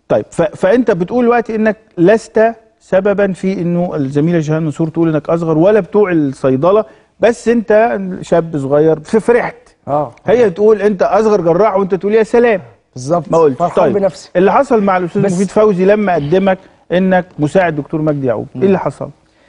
طيب ف... فانت بتقول دلوقتي انك لست سببا في انه الزميله جيهان نصور تقول انك اصغر ولا بتوع الصيدله بس انت شاب صغير فرحت اه هي تقول انت اصغر جراح وانت تقول يا سلام بالظبط ما قلت فرحان طيب بنفسي اللي حصل مع الاستاذ بس- مفيد فوزي لما قدمك انك مساعد دكتور مجدي يعقوب ايه اللي حصل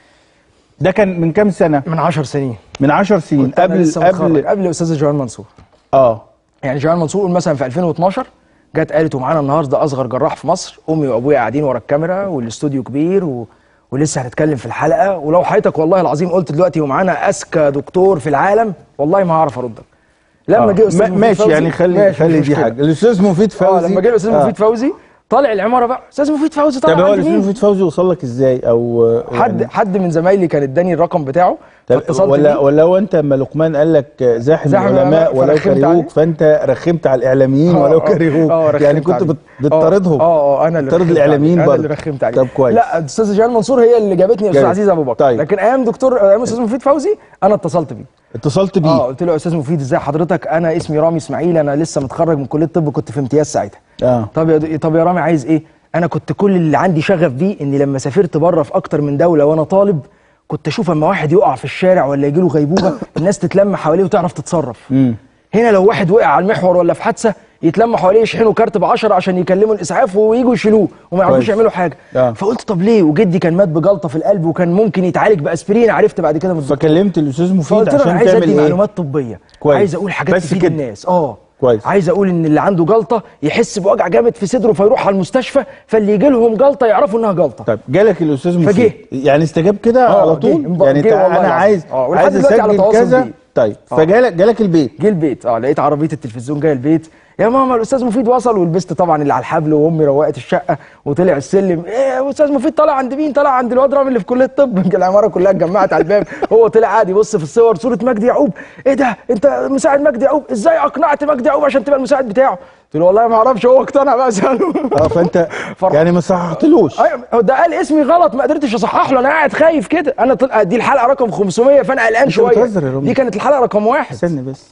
ده كان من كام سنه من 10 سنين من 10 سنين كنت أنا قبل لسه متخرج، قبل قبل استاذه جوان منصور اه يعني جوان منصور قول مثلا في 2012 جت قالت ومعانا النهارده اصغر جراح في مصر امي وابويا قاعدين ورا الكاميرا والاستوديو كبير و... ولسه هنتكلم في الحلقه ولو حياتك والله العظيم قلت دلوقتي ومعانا اذكى دكتور في العالم والله ما هعرف اردك لما آه. جه استاذ ما- مفيد ماشي فوزي يعني خلي ماشي، خلي مش دي مشكلة. حاجه الاستاذ مفيد اه فوزي لما جه الاستاذ آه. مفيد فوزي طالع العماره بقى استاذ مفيد فوزي طالع طب هو عند الاستاذ مين مفيد فوزي وصل لك ازاي او آه، حد يعني حد من زمايلي كان اداني الرقم بتاعه طب فاتصلت ولا بيه. ولا هو انت اما لقمان قال لك زاحم زاحم العلماء العلماء ولو فرخمت عليه؟ كرهوك فانت رخمت على الاعلاميين آه، ولو آه، كرهوك آه، رخمت يعني كنت عليه. بت- بتطاردهم اه اه انا اللي بتطارد رخمت الاعلاميين عليه. برضه انا اللي رخمت عليه طب كويس لا استاذ جلال منصور هي اللي جابتني استاذ جامد. عزيز ابو بكر طيب. لكن ايام دكتور ايام استاذ مفيد فوزي انا اتصلت بيه اتصلت بيه اه قلت له يا استاذ مفيد ازاي حضرتك انا اسمي رامي اسماعيل انا لسه متخرج من كليه الطب كنت في امتياز ساعتها اه طب يا د- طب يا رامي عايز ايه انا كنت كل اللي عندي شغف بيه اني لما سافرت بره في اكتر من دوله وانا طالب كنت اشوف اما واحد يقع في الشارع ولا يجيله غيبوبه الناس تتلم حواليه وتعرف تتصرف امم هنا لو واحد وقع على المحور ولا في حادثه يتلموا حواليه يشحنوا كارت ب 10 عشان يكلموا الاسعاف ويجوا يشيلوه وما يعرفوش كويس. يعملوا حاجه آه. فقلت طب ليه وجدي كان مات بجلطه في القلب وكان ممكن يتعالج باسبرين عرفت بعد كده من الدكتور فكلمت الاستاذ مفيد فقلت له انا عشان عايز تعمل ادي ايه معلومات طبيه كويس. عايز اقول حاجات بس تفيد كده. الناس اه كويس. عايز اقول ان اللي عنده جلطه يحس بوجع جامد في صدره فيروح على المستشفى فاللي يجي لهم جلطه يعرفوا انها جلطه طيب جالك الاستاذ مفيد فجه. يعني استجاب كده آه، على جه. طول انب- يعني جه انت والله انا العظيم. عايز آه، ولحد عايز دلوقتي على اسجل تواصل كذا بيه. طيب آه. فجالك جالك البيت جه البيت اه لقيت عربيه التلفزيون جايه البيت يا ماما الاستاذ مفيد وصل ولبست طبعا اللي على الحبل وامي روقت الشقه وطلع السلم ايه يا استاذ مفيد طالع عند مين طالع عند الواد رامي اللي في كليه الطب العماره كلها اتجمعت على الباب هو طلع قاعد يبص في الصور صوره مجدي يعقوب ايه ده انت مساعد مجدي يعقوب ازاي اقنعت مجدي يعقوب عشان تبقى المساعد بتاعه قلت له والله ما اعرفش هو اقتنع بقى اساله اه فانت فرح. يعني ما صححتلوش ايوه هو ده قال اسمي غلط ما قدرتش اصحح له انا قاعد خايف كده انا طلع دي الحلقه رقم 500 فانا قلقان شويه بتهزر يا رامي. دي كانت الحلقه رقم واحد استنى بس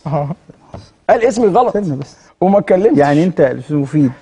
قال اسمي غلط استنى بس وما اتكلمتش يعني انت الاستاذ مفيد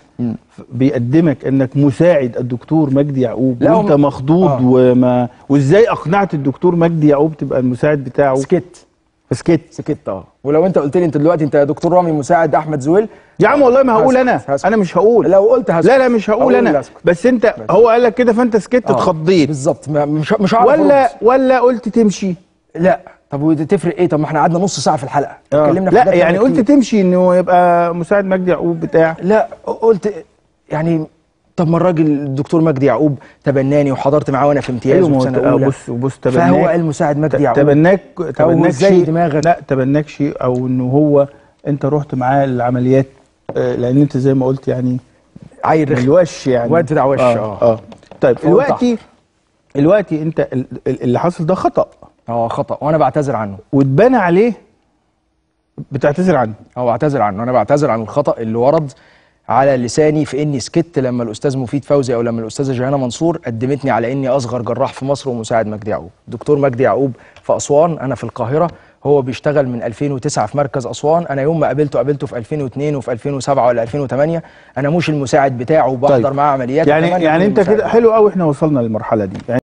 بيقدمك انك مساعد الدكتور مجدي يعقوب لا، وانت هم- مخضوض آه. وما وازاي اقنعت الدكتور مجدي يعقوب تبقى المساعد بتاعه سكت فسكت سكت اه ولو انت قلت لي انت دلوقتي انت يا دكتور رامي مساعد احمد زويل يا عم والله ما هقول هسكت، انا هسكت. انا مش هقول لو قلت هسكت لا لا مش هقول أقول انا هسكت. بس انت هو قال لك كده فانت سكت آه، اتخضيت بالظبط ما- مش مش هعرف ولا أرد. ولا قلت تمشي لا طب وتفرق ايه طب ما احنا قعدنا نص ساعه في الحلقه آه. اتكلمنا في لا حاجات يعني تانية قلت كتير. تمشي انه يبقى مساعد مجدي يعقوب بتاع لا قلت يعني طب ما الراجل الدكتور مجدي يعقوب تبناني وحضرت معاه وانا في امتياز ايوه ما هو وفي سنه آه، اولى بص بص فهو تبناك قال مساعد مجدي يعقوب تبناك تبناك ازاي شيء دماغك؟ لا تبناك شيء او انه هو انت رحت معاه العمليات آه، لان انت زي ما قلت يعني عيل من رخم الوش يعني واد بتاع وش، اه, آه. آه. طيب فقلت دلوقتي دلوقتي انت ال- ال- اللي حصل ده خطأ اه خطا وانا بعتذر عنه واتبنى عليه بتعتذر عنه اه بعتذر عنه انا بعتذر عن الخطا اللي ورد على لساني في اني سكت لما الاستاذ مفيد فوزي او لما الاستاذه جيهانه منصور قدمتني على اني اصغر جراح في مصر ومساعد مجدي يعقوب دكتور مجدي يعقوب في اسوان انا في القاهره هو بيشتغل من 2009 في مركز اسوان انا يوم ما قابلته قابلته في 2002 وفي 2007 ولا 2008 انا مش المساعد بتاعه وبحضر طيب. معاه عمليات يعني وكمان يعني يكون انت المساعد. كده حلو قوي احنا وصلنا للمرحله دي يعني